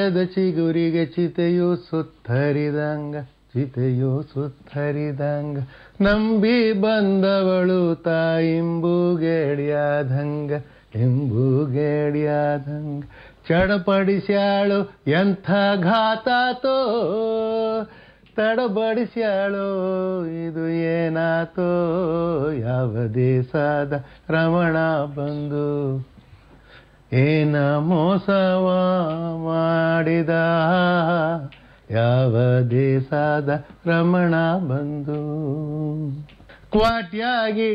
ಚಿಗುರಿಗೆ ಚಿತೆಯು ಸುತ್ತರಿದಂಗ ಚಿತೆಯು ಸುತ್ತರಿದಂಗ ನಂಬಿ ಬಂದವಳು ತಾಯಿಂಬುಗೇಡಿಯಾದಂಗ ಎಂಬುಗೇಡಿಯಾದಂಗ ಚಡಪಡಿಸ್ಯಾಳು ಎಂಥ ಘಾತಾತೋ ತಡಬಡಿಸ್ಯಾಳೋ ಇದು ಏನಾತೋ ಯಾವ ದೇಶದ ರಮಣ ಬಂದು ಏನ ಮೋಸವ ಮಾಡಿದ ಯಾವ ದೇಶದ ರಮಣ ಬಂದು ಕ್ವಾಟ್ಯಾಗಿ